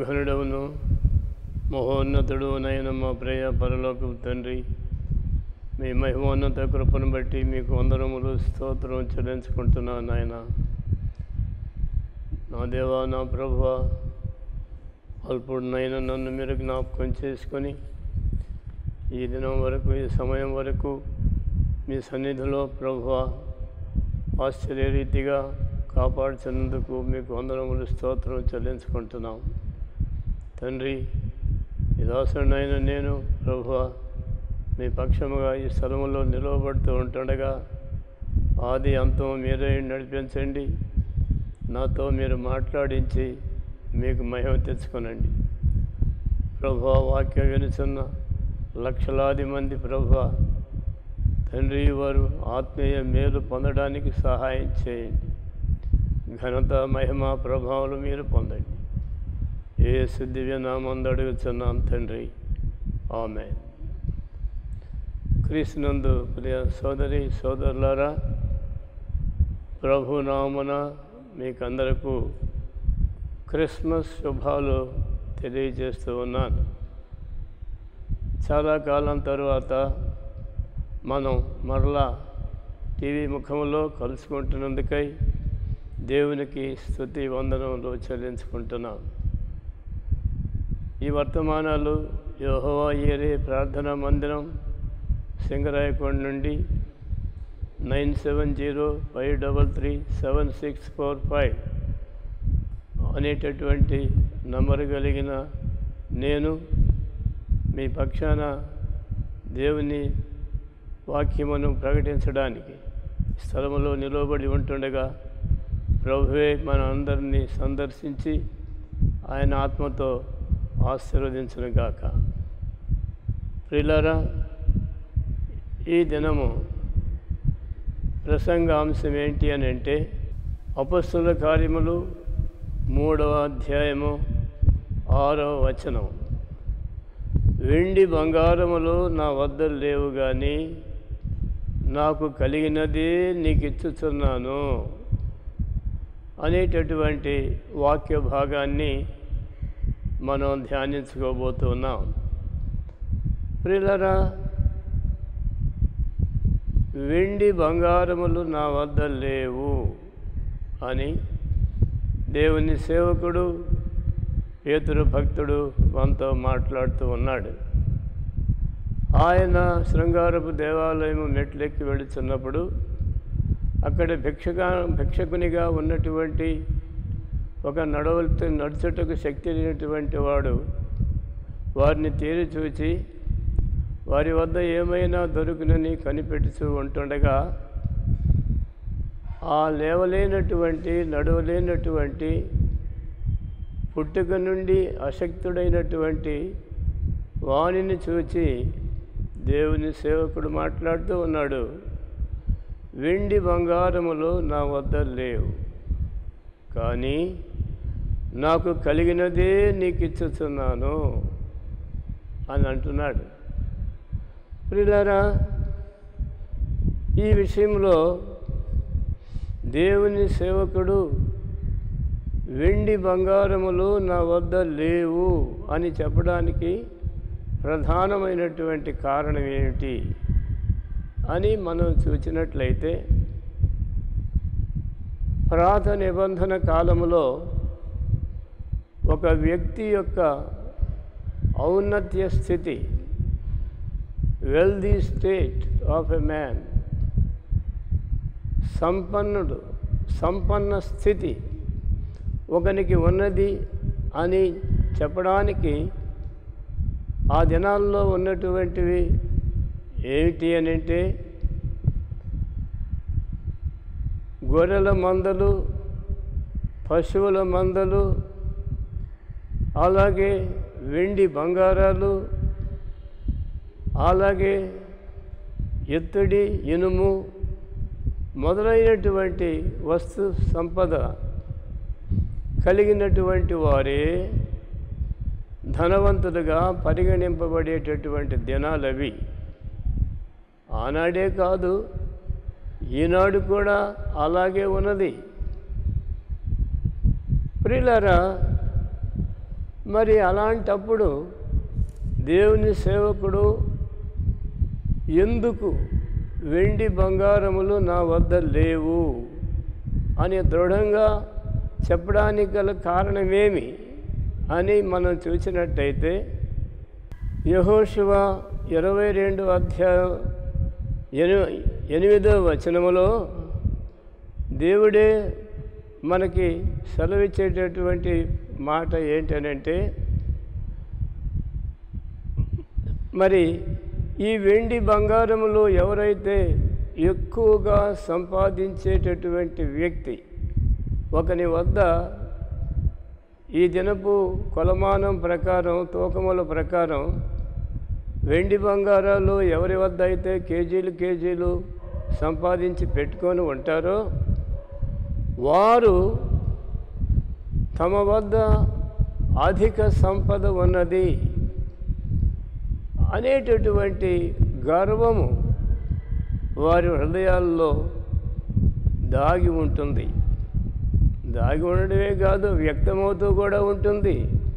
ఘనుడవును మహోన్నతుడు నైన మా ప్రియ పరలోక తండ్రి మీ మహిమోన్నత కృపను బట్టి మీకు వందరములు స్తోత్రం చెల్లించుకుంటున్నాను నాయన నా దేవా నా ప్రభు అల్పుడునైనా నన్ను మీరు జ్ఞాపకం చేసుకొని ఈ దినం వరకు ఈ సమయం వరకు మీ సన్నిధిలో ప్రభు ఆశ్చర్య రీతిగా కాపాడుతున్నందుకు మీకు వందనములు స్తోత్రం చెల్లించుకుంటున్నాం తండ్రి ఈ దాసుడినైన నేను ప్రభు మీ పక్షముగా ఈ స్థలములో నిలవబడుతూ ఉంటుండగా ఆది అంతం మీరే నడిపించండి నాతో మీరు మాట్లాడించి మీకు మహిమ తెచ్చుకొనండి ప్రభు వాక్యం వినుచున్న లక్షలాది మంది ప్రభు తండ్రి వారు ఆత్మీయ మేలు పొందడానికి సహాయం చేయండి ఘనత మహిమ ప్రభావాలు మీరు పొందండి ఏ దివ్య నామందు అడుగుతున్నాం తండ్రి ఆమె క్రీస్తునందు ప్రియ సోదరి సోదరులారా ప్రభు నామున మీకందరకు క్రిస్మస్ శుభాలు తెలియజేస్తూ ఉన్నాను చాలా కాలం తరువాత మనం మరలా టీవీ ముఖంలో కలుసుకుంటున్నందుకై దేవునికి స్థుతి వందనములు చెల్లించుకుంటున్నాం ఈ వర్తమానాలు యోహోవా ఏరే ప్రార్థనా మందిరం సింగరాయకొండ నుండి nine seven zero five double three seven six four five అనేటటువంటి నంబరు కలిగిన నేను మీ పక్షాన దేవుని వాక్యమును ప్రకటించడానికి స్థలములో నిలవబడి ఉంటుండగా ప్రభువే మన అందరినీ సందర్శించి ఆయన ఆత్మతో ఆశీర్వదించును గాక ప్రిలరా ఈ దినము ప్రసంగాంశం ఏంటి అని అంటే అపస్తుల కార్యములు మూడవ అధ్యాయము ఆరవ వచనం వెండి బంగారములు నా వద్ద లేవు కానీ నాకు కలిగినదే నీకు ఇచ్చుచున్నాను అనేటటువంటి వాక్య భాగాన్ని మనం ధ్యానించుకోబోతున్నాం ప్రిలరా వెండి బంగారములు నా వద్ద లేవు అని దేవుని సేవకుడు పేతురు భక్తుడు మనతో మాట్లాడుతూ ఉన్నాడు ఆయన శృంగారపు దేవాలయం మెట్లెక్కి వెళుతున్నప్పుడు అక్కడ భిక్షగా భిక్షకునిగా ఉన్నటువంటి ఒక నడవలతో నడుచుటకు శక్తి లేనటువంటి వాడు వారిని తేరి చూచి వారి వద్ద ఏమైనా దొరుకునని కనిపెట్టుచూ ఉంటుండగా ఆ లేవలేనటువంటి నడవలేనటువంటి పుట్టుక నుండి అశక్తుడైనటువంటి వాణిని చూచి దేవుని సేవకుడు మాట్లాడుతూ ఉన్నాడు వెండి బంగారములు నా వద్ద లేవు కానీ నాకు కలిగినదే నీకు ఇచ్చుతున్నాను అని అంటున్నాడు ప్రిలారా ఈ విషయంలో దేవుని సేవకుడు వెండి బంగారములు నా వద్ద లేవు అని చెప్పడానికి ప్రధానమైనటువంటి కారణం ఏమిటి అని మనం చూసినట్లయితే ప్రాత నిబంధన కాలములో ఒక వ్యక్తి యొక్క ఔన్నత్య స్థితి wealthy state of a man సంపన్నుడు సంపన్న స్థితి ఒకనికి ఉన్నది అని చెప్పడానికి ఆ దినాల్లో ఉన్నటువంటివి ఏమిటి అని అంటే గొర్రెల మందలు పశువుల మందలు అలాగే వెండి బంగారాలు అలాగే ఎత్తుడి ఇనుము మొదలైనటువంటి వస్తు సంపద కలిగినటువంటి వారే ధనవంతులుగా పరిగణింపబడేటటువంటి దినాలవి ఆనాడే కాదు ఈనాడు కూడా అలాగే ఉన్నది ప్రియులారా మరి అలాంటప్పుడు దేవుని సేవకుడు ఎందుకు వెండి బంగారములు నా వద్ద లేవు అని దృఢంగా చెప్పడానికి గల కారణమేమి అని మనం చూసినట్టయితే యహోశివ ఇరవై రెండు అధ్యాయం ఎని ఎనిమిదో వచనములో దేవుడే మనకి సెలవిచ్చేటటువంటి మాట ఏంటనంటే మరి ఈ వెండి బంగారములు ఎవరైతే ఎక్కువగా సంపాదించేటటువంటి వ్యక్తి ఒకని వద్ద ఈ దినపు కొలమానం ప్రకారం తూకముల ప్రకారం వెండి బంగారాలు ఎవరి వద్ద అయితే కేజీలు కేజీలు సంపాదించి పెట్టుకొని ఉంటారో వారు తమ వద్ద అధిక సంపద ఉన్నది అనేటటువంటి గర్వము వారి హృదయాల్లో దాగి ఉంటుంది దాగి ఉండడమే కాదు వ్యక్తమవుతూ కూడా ఉంటుంది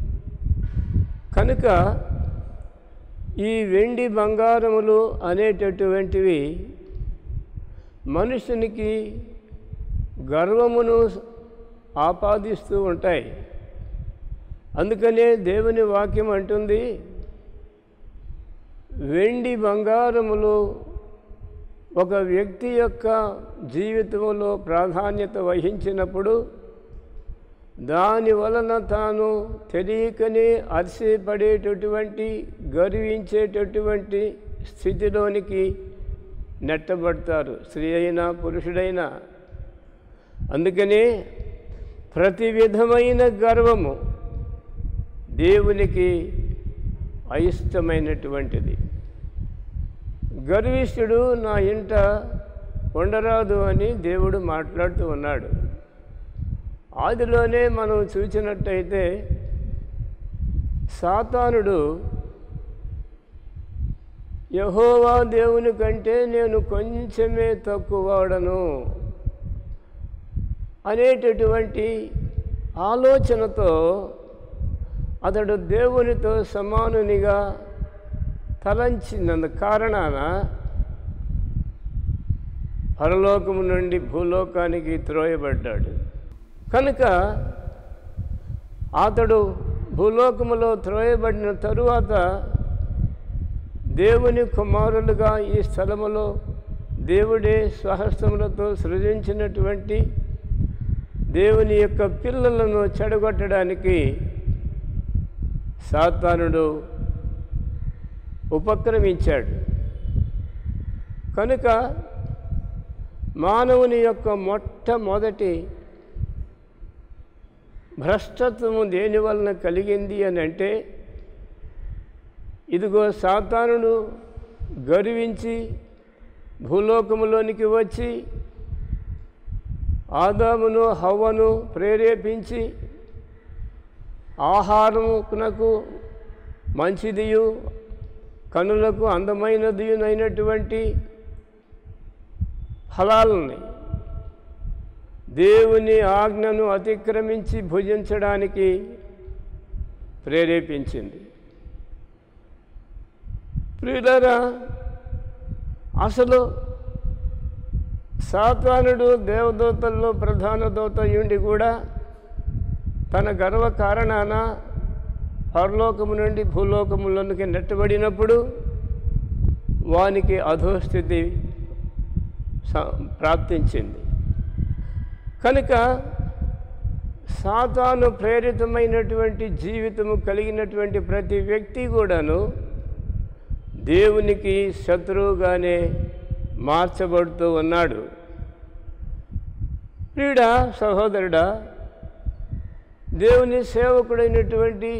కనుక ఈ వెండి బంగారములు అనేటటువంటివి మనుషునికి గర్వమును ఆపాదిస్తూ ఉంటాయి అందుకనే దేవుని వాక్యం అంటుంది వెండి బంగారములు ఒక వ్యక్తి యొక్క జీవితంలో ప్రాధాన్యత వహించినప్పుడు దాని వలన తాను తెలియకనే అరిసిపడేటటువంటి గర్వించేటటువంటి స్థితిలోనికి నెట్టబడతారు స్త్రీ అయినా పురుషుడైనా అందుకనే ప్రతి విధమైన గర్వము దేవునికి అయిష్టమైనటువంటిది గర్విష్ఠుడు నా ఇంట ఉండరాదు అని దేవుడు మాట్లాడుతూ ఉన్నాడు ఆదిలోనే మనం చూసినట్టయితే సాతానుడు యహోవా దేవుని కంటే నేను కొంచెమే తక్కువడను అనేటటువంటి ఆలోచనతో అతడు దేవునితో సమానునిగా తలంచినందు కారణాన పరలోకము నుండి భూలోకానికి త్రోయబడ్డాడు కనుక అతడు భూలోకములో త్రోయబడిన తరువాత దేవుని కుమారులుగా ఈ స్థలములో దేవుడే స్వహస్తములతో సృజించినటువంటి దేవుని యొక్క పిల్లలను చెడగొట్టడానికి సాతానుడు ఉపక్రమించాడు కనుక మానవుని యొక్క మొట్టమొదటి భ్రష్టత్వము దేని వలన కలిగింది అని అంటే ఇదిగో సాతానుడు గర్వించి భూలోకములోనికి వచ్చి ఆదామును హవ్వను ప్రేరేపించి ఆహారమునకు మంచిదియు కనులకు అందమైనదియునైనటువంటి ఫలాలని దేవుని ఆజ్ఞను అతిక్రమించి భుజించడానికి ప్రేరేపించింది ప్రియులరా అసలు సాతానుడు దేవదూతల్లో ప్రధాన దూత ఉండి కూడా తన గర్వ కారణాన పరలోకము నుండి భూలోకములోనికి నెట్టబడినప్పుడు వానికి అధోస్థితి స- ప్రాప్తించింది కనుక సాతాను ప్రేరితమైనటువంటి జీవితము కలిగినటువంటి ప్రతి వ్యక్తి కూడాను దేవునికి శత్రువుగానే మార్చబడుతూ ఉన్నాడు ప్రియుడా సహోదరుడా దేవుని సేవకుడైనటువంటి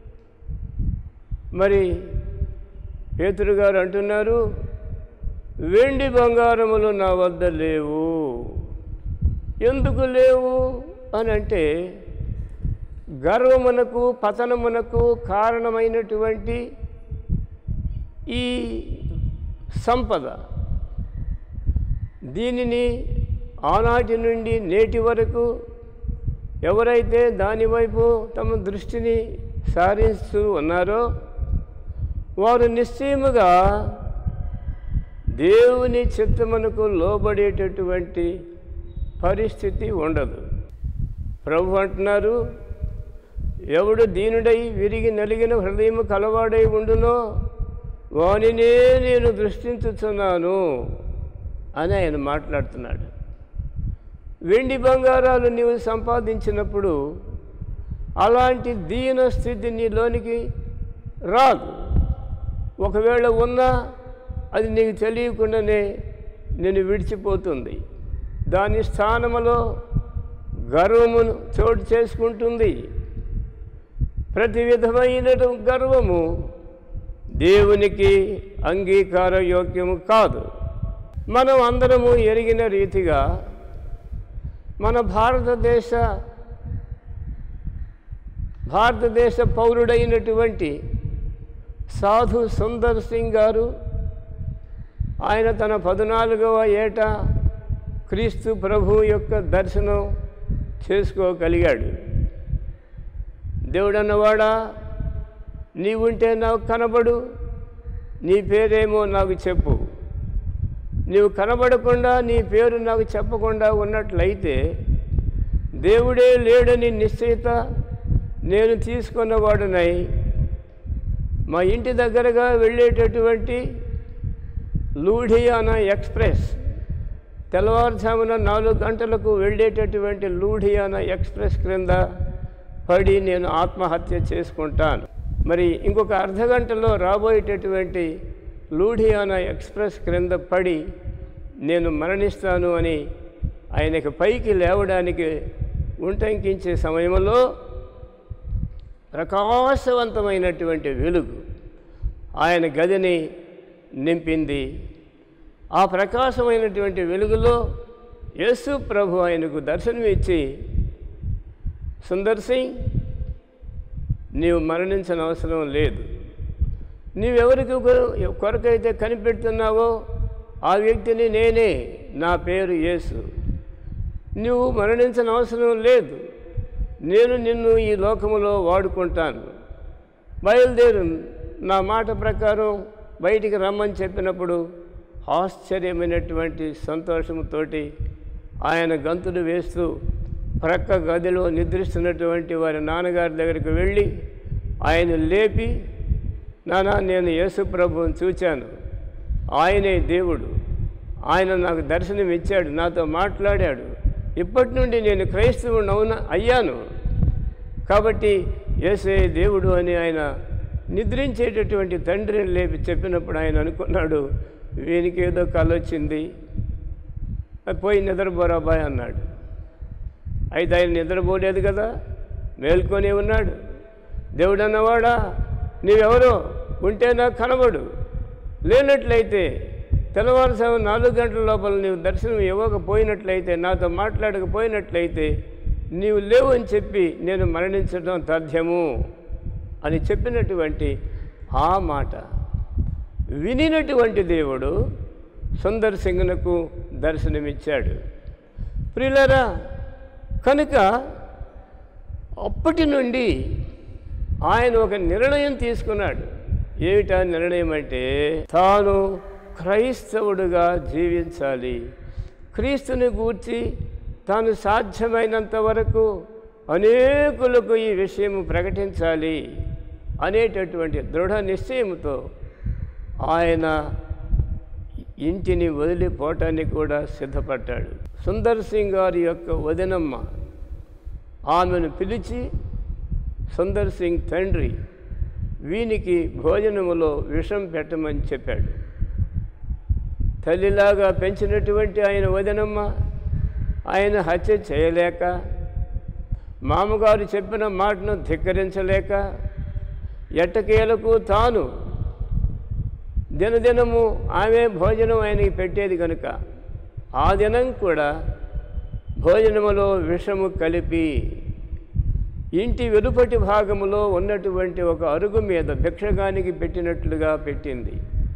మరి పేతురు గారు అంటున్నారు వెండి బంగారములు నా వద్ద లేవు ఎందుకు లేవు అని అంటే గర్వమునకు పతనమునకు కారణమైనటువంటి ఈ సంపద దీనిని ఆనాటి నుండి నేటి వరకు ఎవరైతే దానివైపు తమ దృష్టిని సారిస్తూ ఉన్నారో వారు నిశ్చయముగా దేవుని చిత్తమునకు లోబడేటటువంటి పరిస్థితి ఉండదు ప్రభు అంటున్నారు ఎవడు దీనుడై విరిగి నలిగిన హృదయము కలవాడై ఉండునో వానినే నేను దృష్టించుచున్నాను అని ఆయన మాట్లాడుతున్నాడు వెండి బంగారాలు నీవు సంపాదించినప్పుడు అలాంటి దీన స్థితి నీలోనికి రాదు ఒకవేళ ఉన్నా అది నీకు తెలియకుండానే నేను విడిచిపోతుంది దాని స్థానములో గర్వమును చోటు చేసుకుంటుంది ప్రతి విధమైన గర్వము దేవునికి అంగీకార యోగ్యము కాదు మనం అందరము ఎరిగిన రీతిగా మన భారతదేశ భారతదేశ పౌరుడైనటువంటి సాధు సుందర్ సింగ్ గారు ఆయన తన పద్నాలుగవ ఏట క్రీస్తు ప్రభు యొక్క దర్శనం చేసుకోగలిగాడు దేవుడన్నవాడా నీవుంటే నాకు కనబడు నీ పేరేమో నాకు చెప్పు నీవు కనబడకుండా నీ పేరు నాకు చెప్పకుండా ఉన్నట్లయితే దేవుడే లేడని నిశ్చయిత నేను తీసుకున్నవాడునై మా ఇంటి దగ్గరగా వెళ్ళేటటువంటి లూఢియానా ఎక్స్ప్రెస్ తెల్లవారుజామున నాలుగు గంటలకు వెళ్ళేటటువంటి లూఢియానా ఎక్స్ప్రెస్ క్రింద పడి నేను ఆత్మహత్య చేసుకుంటాను మరి ఇంకొక అర్ధ గంటలో రాబోయేటటువంటి లూఢియానా ఎక్స్ప్రెస్ క్రింద పడి నేను మరణిస్తాను అని ఆయనకి పైకి లేవడానికి ఉంటంకించే సమయంలో ప్రకాశవంతమైనటువంటి వెలుగు ఆయన గదిని నింపింది ఆ ప్రకాశమైనటువంటి వెలుగులో యేసు ప్రభు ఆయనకు దర్శనం ఇచ్చి సుందర్ సింగ్ నీవు మరణించిన అవసరం లేదు నీవెవరికి కొర- కొరకైతే కనిపెడుతున్నావో ఆ వ్యక్తిని నేనే నా పేరు యేసు నువ్వు మరణించిన అవసరం లేదు నేను నిన్ను ఈ లోకములో వాడుకుంటాను బయలుదేరు నా మాట ప్రకారం బయటికి రమ్మని చెప్పినప్పుడు ఆశ్చర్యమైనటువంటి సంతోషంతోటి ఆయన గంతులు వేస్తూ ప్రక్క గదిలో నిద్రిస్తున్నటువంటి వారి నాన్నగారి దగ్గరికి వెళ్ళి ఆయన లేపి నానా నేను యేసు ప్రభువుని చూచాను ఆయనే దేవుడు ఆయన నాకు దర్శనం ఇచ్చాడు నాతో మాట్లాడాడు ఇప్పటి నుండి నేను క్రైస్తవుని అవున అయ్యాను కాబట్టి యేసే దేవుడు అని ఆయన నిద్రించేటటువంటి తండ్రిని లేపి చెప్పినప్పుడు ఆయన అనుకున్నాడు వీనికి ఏదో కళ వచ్చింది అది పోయి నిద్రపోరాబాయ్ అన్నాడు అయితే ఆయన నిద్రపోలేదు కదా మేల్కొని ఉన్నాడు దేవుడు అన్నవాడా నీవెవరో ఉంటే నాకు కనబడు లేనట్లయితే తెల్లవారుసాము నాలుగు గంటల లోపల నీవు దర్శనం ఇవ్వకపోయినట్లయితే నాతో మాట్లాడకపోయినట్లయితే నీవు లేవు అని చెప్పి నేను మరణించడం తథ్యము అని చెప్పినటువంటి ఆ మాట వినినటువంటి దేవుడు సుందర్ సింగ్నకు దర్శనమిచ్చాడు ప్రియులరా కనుక అప్పటి నుండి ఆయన ఒక నిర్ణయం తీసుకున్నాడు ఏమిటా నిర్ణయం అంటే తాను క్రైస్తవుడుగా జీవించాలి క్రీస్తుని గూర్చి తాను సాధ్యమైనంత వరకు అనేకులకు ఈ విషయం ప్రకటించాలి అనేటటువంటి దృఢ నిశ్చయంతో ఆయన ఇంటిని వదిలిపోవటానికి కూడా సిద్ధపడ్డాడు సుందర్ సింగ్ గారి యొక్క వదినమ్మ ఆమెను పిలిచి సుందర్ సింగ్ తండ్రి వీనికి భోజనములో విషం పెట్టమని చెప్పాడు తల్లిలాగా పెంచినటువంటి ఆయన వదినమ్మ ఆయన హత్య చేయలేక మామగారు చెప్పిన మాటను ధిక్కరించలేక ఎట్టకేలకు తాను దినదినము ఆమె భోజనం ఆయనకి పెట్టేది కనుక ఆ దినం కూడా భోజనములో విషము కలిపి ఇంటి వెలుపటి భాగములో ఉన్నటువంటి ఒక అరుగు మీద భిక్షగానికి పెట్టినట్లుగా పెట్టింది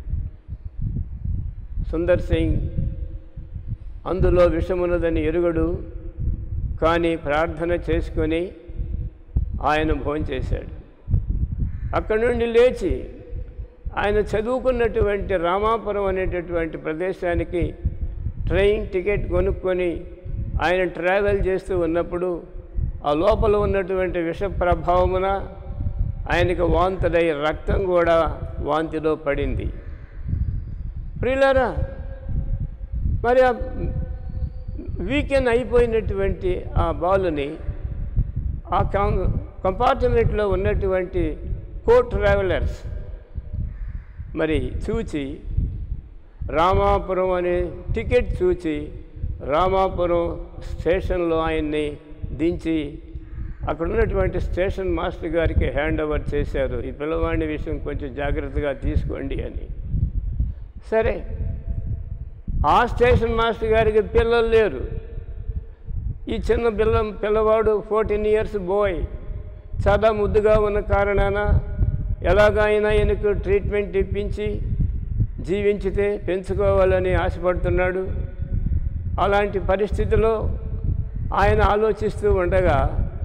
సుందర్ సింగ్ అందులో విషమున్నదని ఎరుగడు కానీ ప్రార్థన చేసుకొని ఆయన భోంచేశాడు అక్కడి నుండి లేచి ఆయన చదువుకున్నటువంటి రామాపురం అనేటటువంటి ప్రదేశానికి ట్రైన్ టికెట్ కొనుక్కొని ఆయన ట్రావెల్ చేస్తూ ఉన్నప్పుడు ఆ లోపల ఉన్నటువంటి విష ప్రభావమున ఆయనకు వాంతుడై రక్తం కూడా వాంతిలో పడింది ప్రియులారా మరి ఆ వీకెండ్ అయిపోయినటువంటి ఆ బాలుని ఆ కం కంపార్ట్మెంట్లో ఉన్నటువంటి కో ట్రావెలర్స్ మరి చూచి రామాపురం అనే టికెట్ చూచి రామాపురం స్టేషన్లో ఆయన్ని దించి అక్కడ ఉన్నటువంటి స్టేషన్ మాస్టర్ గారికి హ్యాండ్ ఓవర్ చేశారు ఈ పిల్లవాడి విషయం కొంచెం జాగ్రత్తగా తీసుకోండి అని సరే ఆ స్టేషన్ మాస్టర్ గారికి పిల్లలు లేరు ఈ చిన్న పిల్ల పిల్లవాడు ఫోర్టీన్ ఇయర్స్ బాయ్ చాలా ముద్దుగా ఉన్న కారణాన ఎలాగైనా ఆయనకు ట్రీట్మెంట్ ఇప్పించి జీవించితే పెంచుకోవాలని ఆశపడుతున్నాడు అలాంటి పరిస్థితిలో ఆయన ఆలోచిస్తూ ఉండగా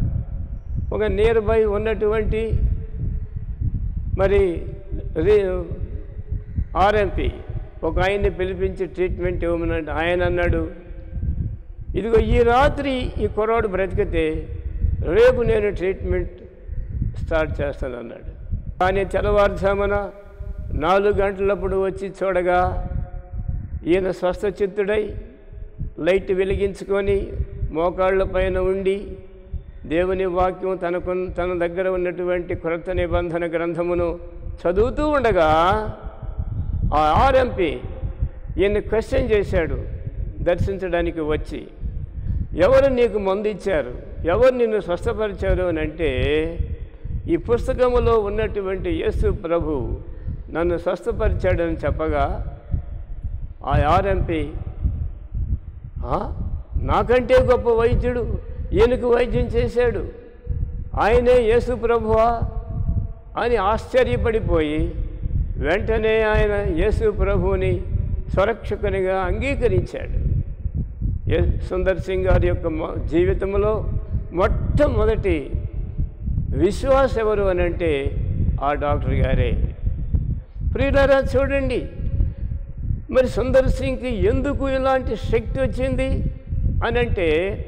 ఒక నియర్ బై ఉన్నటువంటి మరి రి- ఆర్ఎంపి ఒక ఆయన్ని పిలిపించి ట్రీట్మెంట్ ఇవ్వమన్నాడు ఆయన అన్నాడు ఇదిగో ఈ రాత్రి ఈ కుర్రాడు బ్రతికితే రేపు నేను ట్రీట్మెంట్ స్టార్ట్ చేస్తాను అన్నాడు కానీ తెల్లవారుజామున నాలుగు గంటలప్పుడు వచ్చి చూడగా ఈయన స్వస్థ చిత్తుడై లైట్ వెలిగించుకొని మోకాళ్ళ పైన ఉండి దేవుని వాక్యం తనకు తన దగ్గర ఉన్నటువంటి క్రొత్త నిబంధన గ్రంథమును చదువుతూ ఉండగా ఆ ఆర్ఎంపి ఈయన్ని క్వశ్చన్ చేశాడు దర్శించడానికి వచ్చి ఎవరు నీకు మందు ఇచ్చారు ఎవరు నిన్ను స్వస్థపరిచారు అని అంటే ఈ పుస్తకములో ఉన్నటువంటి యేసు ప్రభు నన్ను స్వస్థపరిచాడని చెప్పగా ఆ ఆర్ఎంపి "ఆ? నాకంటే గొప్ప వైద్యుడు ఈయనకు వైద్యం చేశాడు ఆయనే యేసు ప్రభువా అని ఆశ్చర్యపడిపోయి వెంటనే ఆయన యేసు ప్రభువుని స్వరక్షకునిగా అంగీకరించాడు ఏ సుందర్ సింగ్ గారి యొక్క మొ- జీవితంలో మొట్టమొదటి విశ్వాస ఎవరు అని అంటే ఆ డాక్టర్ గారే ప్రియులారా చూడండి మరి సుందర్ సింగ్కి ఎందుకు ఇలాంటి శక్తి వచ్చింది అని అంటే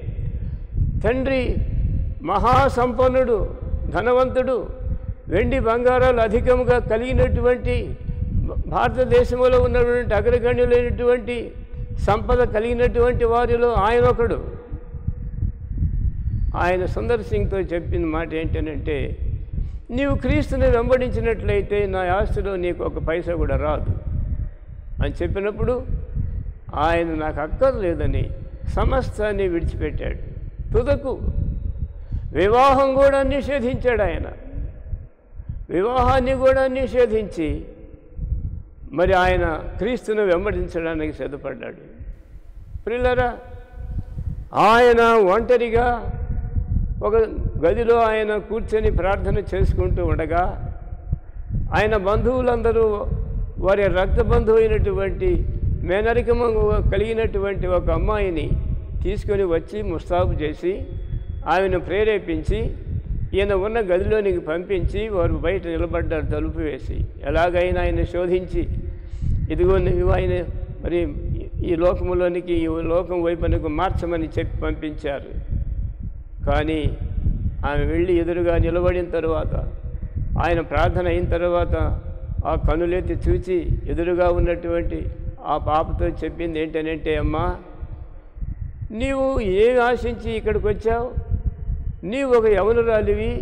తండ్రి మహాసంపన్నుడు ధనవంతుడు వెండి బంగారాలు అధికంగా కలిగినటువంటి భారతదేశంలో ఉన్నటువంటి అగ్రగణ్యులైనటువంటి సంపద కలిగినటువంటి వారిలో ఆయన ఒకడు ఆయన సుందర్ సింగ్తో చెప్పిన మాట ఏంటనంటే నీవు క్రీస్తుని వెంబడించినట్లయితే నా ఆస్తిలో నీకు ఒక పైసా కూడా రాదు అని చెప్పినప్పుడు ఆయన నాకు అక్కర్లేదని సమస్తాన్ని విడిచిపెట్టాడు తుదకు వివాహం కూడా నిషేధించాడు ఆయన వివాహాన్ని కూడా నిషేధించి మరి ఆయన క్రీస్తును వెంబడించడానికి సిద్ధపడ్డాడు ప్రిల్లరా ఆయన ఒంటరిగా ఒక గదిలో ఆయన కూర్చొని ప్రార్థన చేసుకుంటూ ఉండగా ఆయన బంధువులందరూ వారి రక్త బంధువు అయినటువంటి మేనరికము కలిగినటువంటి ఒక అమ్మాయిని తీసుకొని వచ్చి ముస్తాబు చేసి ఆమెను ప్రేరేపించి ఈయన ఉన్న గదిలోనికి పంపించి వారు బయట నిలబడ్డారు తలుపు వేసి ఎలాగైనా ఆయన శోధించి ఇదిగో నువ్వు ఆయన మరి ఈ లోకములోనికి ఈ లోకం వైపునకు మార్చమని చెప్పి పంపించారు కానీ ఆమె వెళ్ళి ఎదురుగా నిలబడిన తరువాత ఆయన ప్రార్థన అయిన తర్వాత ఆ కనులెత్తి చూచి ఎదురుగా ఉన్నటువంటి ఆ పాపతో చెప్పింది ఏంటనంటే అమ్మా నీవు ఏమి ఆశించి ఇక్కడికి వచ్చావు నీవు ఒక యవనురాలివి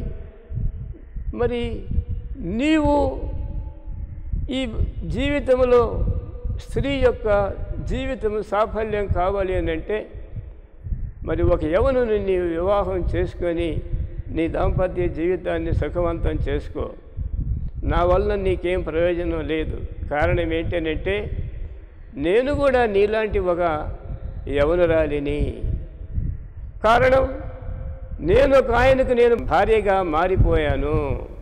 మరి నీవు ఈ జీవితంలో స్త్రీ యొక్క జీవితం సాఫల్యం కావాలి అని అంటే మరి ఒక యవనుని నీ వివాహం చేసుకొని నీ దాంపత్య జీవితాన్ని సుఖవంతం చేసుకో నా వల్ల నీకేం ప్రయోజనం లేదు కారణం ఏంటనంటే నేను కూడా నీలాంటి ఒక యవనురాలిని కారణం నేను ఒక ఆయనకు నేను భార్యగా మారిపోయాను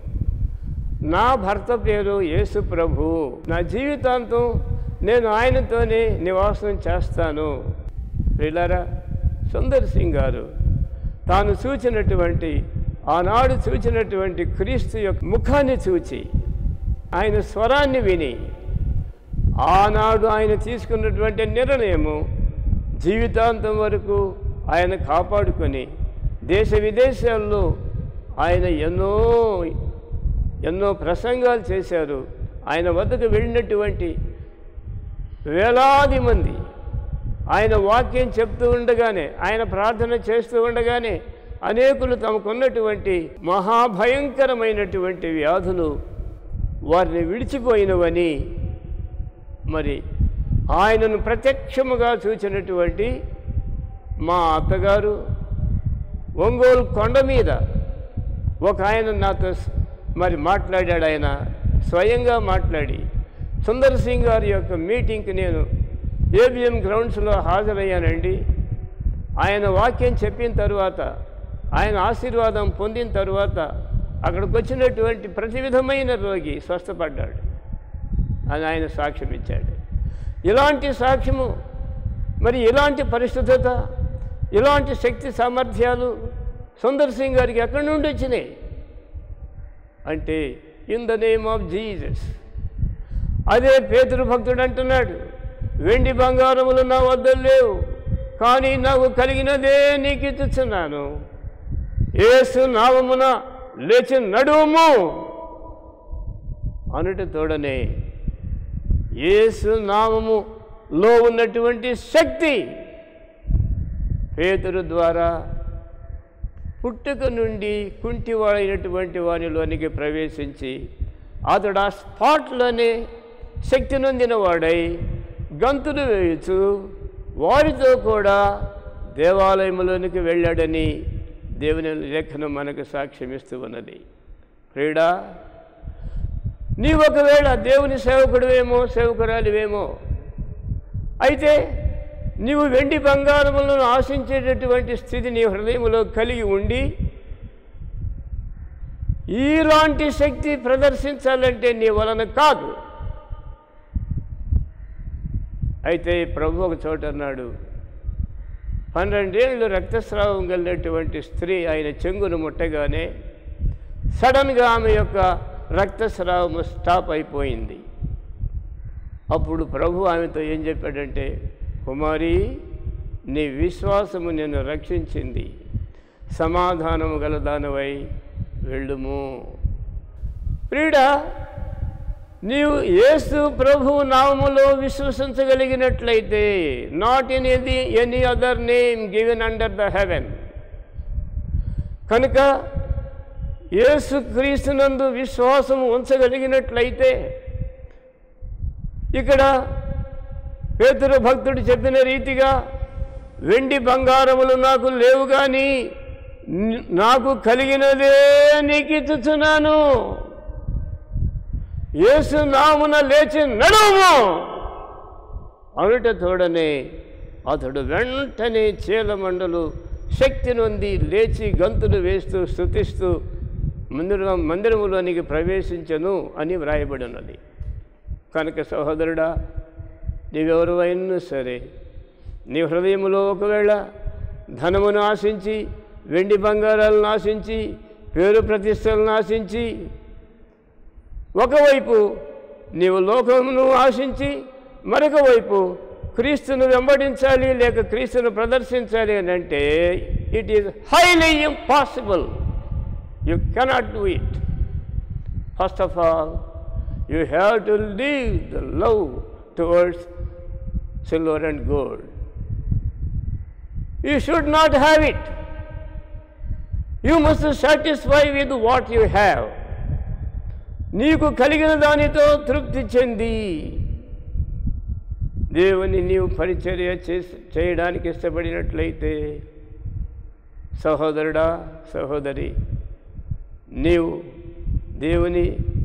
నా భర్త పేరు యేసు ప్రభు నా జీవితాంతం నేను ఆయనతోనే నివాసం చేస్తాను ప్రిలారా సుందర్ సింగ్ గారు తాను చూచినటువంటి ఆనాడు చూచినటువంటి క్రీస్తు యొక్క ముఖాన్ని చూచి ఆయన స్వరాన్ని విని ఆనాడు ఆయన తీసుకున్నటువంటి నిర్ణయము జీవితాంతం వరకు ఆయన కాపాడుకొని దేశ విదేశాల్లో ఆయన ఎన్నో ఎన్నో ప్రసంగాలు చేశారు ఆయన వద్దకు వెళ్ళినటువంటి వేలాది మంది ఆయన వాక్యం చెప్తూ ఉండగానే ఆయన ప్రార్థన చేస్తూ ఉండగానే అనేకులు తమకున్నటువంటి మహాభయంకరమైనటువంటి వ్యాధులు వారిని విడిచిపోయినవని మరి ఆయనను ప్రత్యక్షముగా చూచినటువంటి మా అత్తగారు ఒంగోలు కొండ మీద ఒక ఆయన నాతో స్- మరి మాట్లాడాడు ఆయన స్వయంగా మాట్లాడి సుందర్ సింగ్ గారి యొక్క మీటింగ్కి నేను ఏబిఎం గ్రౌండ్స్లో హాజరయ్యానండి ఆయన వాక్యం చెప్పిన తరువాత ఆయన ఆశీర్వాదం పొందిన తరువాత అక్కడికి వచ్చినటువంటి ప్రతి విధమైన రోగి స్వస్థపడ్డాడు అని ఆయన సాక్ష్యం ఇచ్చాడు ఇలాంటి సాక్ష్యము మరి ఇలాంటి పరిశుద్ధత ఇలాంటి శక్తి సామర్థ్యాలు సుందర్ సింగ్ గారికి ఎక్కడి నుండి వచ్చినాయి అంటే in the name of Jesus అదే పేతురు భక్తుడు అంటున్నాడు వెండి బంగారములు నా వద్ద లేవు కానీ నాకు కలిగినదే నీకు ఇచ్చుచున్నాను ఏసు నామమున లేచి నడుము అనుట తోడనే యేసు నామములో ఉన్నటువంటి శక్తి పేతురు ద్వారా పుట్టుక నుండి కుంటివాడైనటువంటి వానిలోనికి ప్రవేశించి అతడు ఆ స్పాట్లోనే శక్తి నొందిన వాడై గంతులు వేయచ్చు వారితో కూడా దేవాలయంలోనికి వెళ్ళాడని దేవుని లేఖనం మనకు సాక్ష్యమిస్తూ ఉన్నది క్రీడా నీ ఒకవేళ దేవుని సేవకుడివేమో సేవకురాలివేమో అయితే నీవు వెండి బంగారములను ఆశించేటటువంటి స్థితి నీ హృదయంలో కలిగి ఉండి ఈలాంటి శక్తి ప్రదర్శించాలంటే నీ వలన కాదు అయితే ప్రభు ఒక చోట అన్నాడు పన్నెండేళ్ళు రక్తస్రావం కలిగినటువంటి స్త్రీ ఆయన చెంగును ముట్టగానే సడన్గా ఆమె యొక్క రక్తస్రావం స్టాప్ అయిపోయింది అప్పుడు ప్రభు ఆమెతో ఏం చెప్పాడంటే కుమారి నీ విశ్వాసము నిన్ను రక్షించింది సమాధానము గల దానివై వెళ్ళుము ప్రియుడా నీవు యేసు ప్రభు నామములో విశ్వసించగలిగినట్లయితే నాట్ ఇన్ ఎది any other name given under the heaven కనుక యేసు క్రీస్తునందు విశ్వాసం ఉంచగలిగినట్లయితే ఇక్కడ పేతురు భక్తుడు చెప్పిన రీతిగా వెండి బంగారములు నాకు లేవు కానీ ని- నాకు కలిగినదే నీకు ఇచ్చుచున్నాను యేసు నామున లేచి నడుము అనుట తోడనే అతడు వెంటనే చీలమండలు శక్తి నొంది లేచి గంతులు వేస్తూ స్థుతిస్తూ మందిరం మందిరములోనికి ప్రవేశించను అని వ్రాయబడి ఉన్నది కనుక సహోదరుడా నీవెవరు అయినా సరే నీ హృదయములో ఒకవేళ ధనమును ఆశించి వెండి బంగారాలను ఆశించి పేరు ప్రతిష్టలను ఆశించి ఒకవైపు నీవు లోకమును ఆశించి మరొక వైపు క్రీస్తును వెంబడించాలి లేక క్రీస్తును ప్రదర్శించాలి అని అంటే it is highly impossible you cannot do it first of all you have to leave the love towards silver and gold you should not have it you must satisfy with what you have నీకు కలిగిన దానితో తృప్తి చెంది దేవుని నీవు పరిచర్య చేసి చేయడానికి ఇష్టపడినట్లయితే సహోదరుడా సహోదరి నీవు దేవుని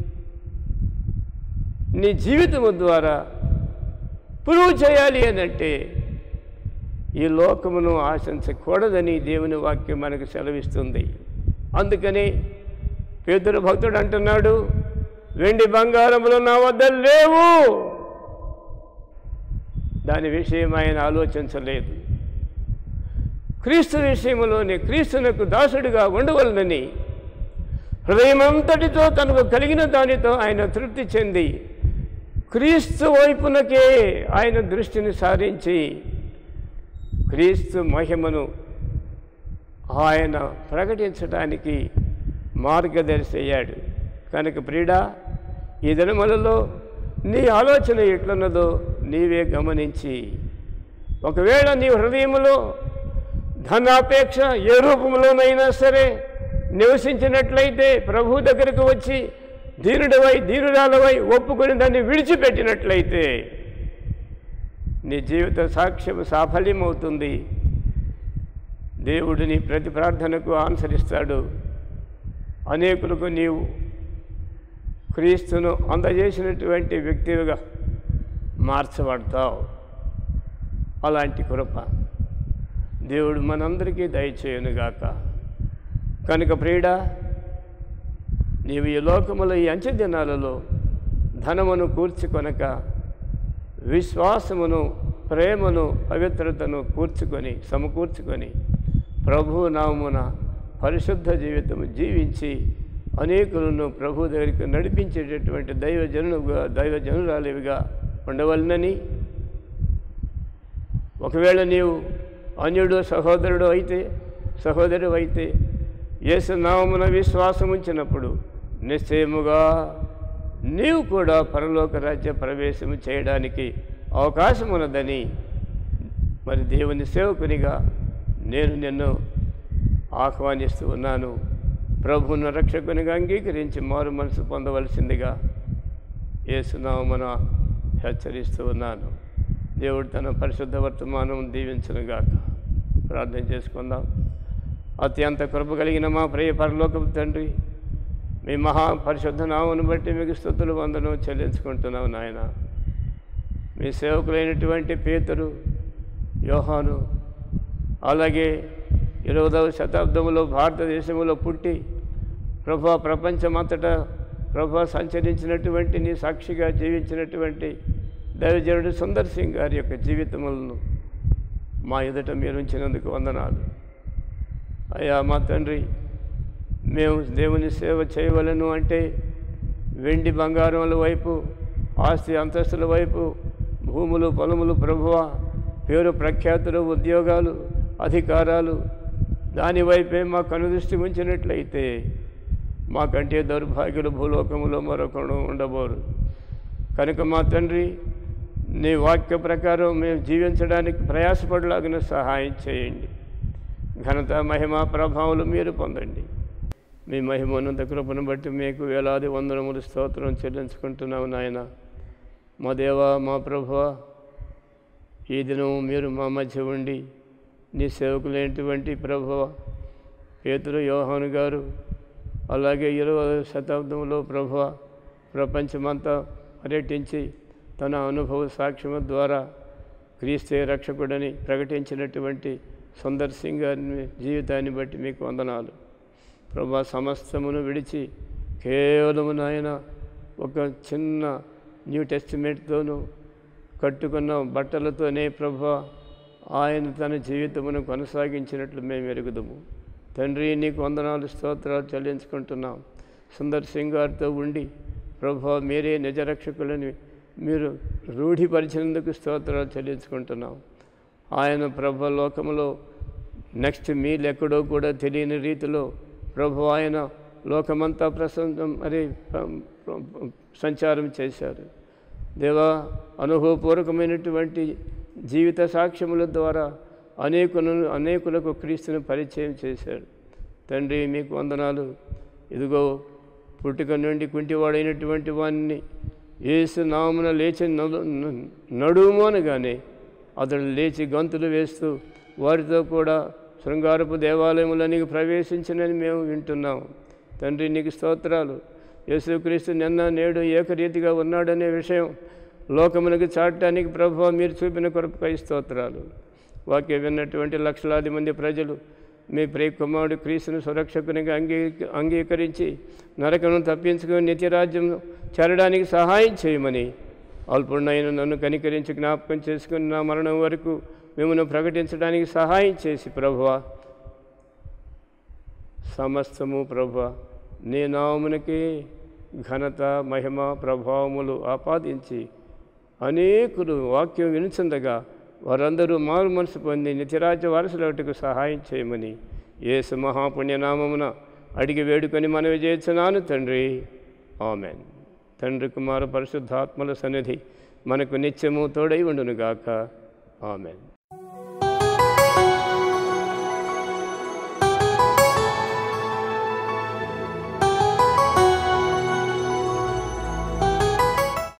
నీ జీవితము ద్వారా ప్రూవ్ చేయాలి అని అంటే ఈ లోకమును ఆశించకూడదని దేవుని వాక్యం మనకు సెలవిస్తుంది అందుకని పేదరు భక్తుడు అంటున్నాడు వెండి బంగారములు నా వద్ద లేవు దాని విషయం ఆయన ఆలోచించలేదు క్రీస్తు విషయంలోనే క్రీస్తునకు దాసుడిగా ఉండవలనని హృదయమంతటితో తనకు కలిగిన దానితో ఆయన తృప్తి చెంది క్రీస్తు వైపునకే ఆయన దృష్టిని సారించి క్రీస్తు మహిమను ఆయన ప్రకటించడానికి మార్గదర్శి అయ్యాడు కనుక ప్రియుడా ఈ దినములలో నీ ఆలోచన ఎట్లున్నదో నీవే గమనించి ఒకవేళ నీ హృదయములో ధనాపేక్ష ఏ రూపంలోనైనా సరే నివసించినట్లయితే ప్రభు దగ్గరకు వచ్చి దీనుడవై దీనురాలవై ఒప్పుకొని దాన్ని విడిచిపెట్టినట్లయితే నీ జీవిత సాక్ష్యం సాఫల్యమవుతుంది దేవుడు నీ ప్రతి ప్రార్థనకు ఆన్సరిస్తాడు అనేకులకు నీవు క్రీస్తును అందజేసినటువంటి వ్యక్తిగా మార్చబడతావు అలాంటి కృప దేవుడు మనందరికీ దయచేయనుగాక కనుక ప్రియుడా నీవు ఈ లోకములో ఈ అంచె దినాలలో ధనమును కూర్చుకొనక విశ్వాసమును ప్రేమను పవిత్రతను కూర్చుకొని సమకూర్చుకొని ప్రభు నామమున పరిశుద్ధ జీవితము జీవించి అనేకులను ప్రభు దగ్గరికి నడిపించేటటువంటి దైవజనులుగా దైవజనురాలివిగా ఉండవలనని ఒకవేళ నీవు అన్యుడు సహోదరుడు అయితే సహోదరు అయితే యేసునామమున విశ్వాసం ఉంచినప్పుడు నిశ్చయముగా నీవు కూడా పరలోక రాజ్య ప్రవేశము చేయడానికి అవకాశం ఉన్నదని మరి దేవుని సేవకునిగా నేను నిన్ను ఆహ్వానిస్తూ ఉన్నాను ప్రభువును రక్షకునిగా అంగీకరించి మారు మనసు పొందవలసిందిగా యేసునామమున హెచ్చరిస్తూ ఉన్నాను దేవుడు తన పరిశుద్ధ వర్తమానం దీవించునుగాక ప్రార్థన చేసుకుందాం అత్యంత కృప కలిగిన మా ప్రియ పరలోకపు తండ్రి మీ మహా పరిశుద్ధ నామను బట్టి మీకు స్థుతులు వందనం చెల్లించుకుంటున్నాం నాయన మీ సేవకులైనటువంటి పేతురు యోహాను అలాగే ఇరవదవ శతాబ్దంలో భారతదేశంలో పుట్టి ప్రభా ప్రపంచమంతటా ప్రభా సంచరించినటువంటి నీ సాక్షిగా జీవించినటువంటి దైవజనుడు సుందర్ సింగ్ గారి యొక్క జీవితములను మా ఎదుట మీరు ఉంచినందుకు వందనాలు అయ్యా మా తండ్రి మేము దేవుని సేవ చేయవలను అంటే వెండి బంగారముల వైపు ఆస్తి అంతస్తుల వైపు భూములు పొలములు ప్రభువ పేరు ప్రఖ్యాతులు ఉద్యోగాలు అధికారాలు దాని వైపే మా కనుదృష్టి ఉంచినట్లయితే మాకంటే దౌర్భాగ్యులు భూలోకములో మరొకడు ఉండబోరు కనుక మా తండ్రి నీ వాక్య ప్రకారం మేము జీవించడానికి ప్రయాసపడలాగిన సహాయం చేయండి ఘనత మహిమ ప్రభావాలు మీరు పొందండి మీ మహిమోన్నత కృపను బట్టి మీకు వేలాది వందనములు స్తోత్రం చెల్లించుకుంటున్నాము నాయన మా దేవా మా ప్రభువ ఈ దినం మీరు మా మధ్య ఉండి నీ సేవకులైనటువంటి ప్రభువ పేతురు యోహాను గారు అలాగే ఇరవై శతాబ్దంలో ప్రభువ ప్రపంచమంతా పర్యటించి తన అనుభవ సాక్ష్యము ద్వారా క్రీస్తే రక్షకుడని ప్రకటించినటువంటి సుందర్ సింగ్ గారి జీవితాన్ని బట్టి మీకు వందనాలు ప్రభా సమస్తమును విడిచి కేవలము నాయన ఒక చిన్న న్యూ టెస్టిమెంట్తోనూ కట్టుకున్న బట్టలతోనే ప్రభా ఆయన తన జీవితమును కొనసాగించినట్లు మేము ఎరుగుదము తండ్రి నీకు వందనాలు స్తోత్రాలు చెల్లించుకుంటున్నాం సుందర్ సింగ్ గారితో ఉండి ప్రభా మీరే నిజరక్షకులని మీరు రూఢిపరిచినందుకు స్తోత్రాలు చెల్లించుకుంటున్నాం ఆయన ప్రభ లోకంలో నెక్స్ట్ మీలెక్కడో కూడా తెలియని రీతిలో ప్రభు ఆయన లోకమంతా ప్రసంగం మరి ప్ర- ప్ర- సంచారం చేశారు దేవా అనుభవపూర్వకమైనటువంటి జీవిత సాక్ష్యముల ద్వారా అనేకులను అనేకులకు క్రీస్తును పరిచయం చేశాడు తండ్రి మీకు వందనాలు ఇదిగో పుట్టుక నుండి కుంటివాడైనటువంటి వాణ్ణి ఏసు నామున లేచి నడు- నడుము అనగానే అతడు లేచి గంతులు వేస్తూ వారితో కూడా శృంగారపు దేవాలయములనికి ప్రవేశించినని మేము వింటున్నాం తండ్రి నీకు స్తోత్రాలు యేసుక్రీస్తు నిన్న నేడు ఏకరీతిగా ఉన్నాడనే విషయం లోకమునకు చాటడానికి ప్రభు మీరు చూపిన కొరపై స్తోత్రాలు వాక్య విన్నటువంటి లక్షలాది మంది ప్రజలు మీ ప్రియ కుమారుడు క్రీస్తును సురక్షకునిగా అంగీ అంగీకరించి నరకను తప్పించుకొని నిత్యరాజ్యం చేరడానికి సహాయం చేయమని అల్పుణ్ణైన నన్ను కనికరించి జ్ఞాపకం చేసుకుని నా మరణం వరకు మిమ్మల్ని ప్రకటించడానికి సహాయం చేసి ప్రభువ సమస్తము ప్రభు నీ నామునికి ఘనత మహిమ ప్రభావములు ఆపాదించి అనేకులు వాక్యం వినుచుండగా వారందరూ మారు మనసు పొంది నిత్యరాజ్య వారసులవుటకు సహాయం చేయమని యేసు మహాపుణ్యనామమున అడిగి వేడుకొని మనవి చేస్తున్నాను తండ్రి ఆమెన్ తండ్రి కుమార పరిశుద్ధాత్మల సన్నిధి మనకు నిత్యము తోడై ఉండునుగాక ఆమెన్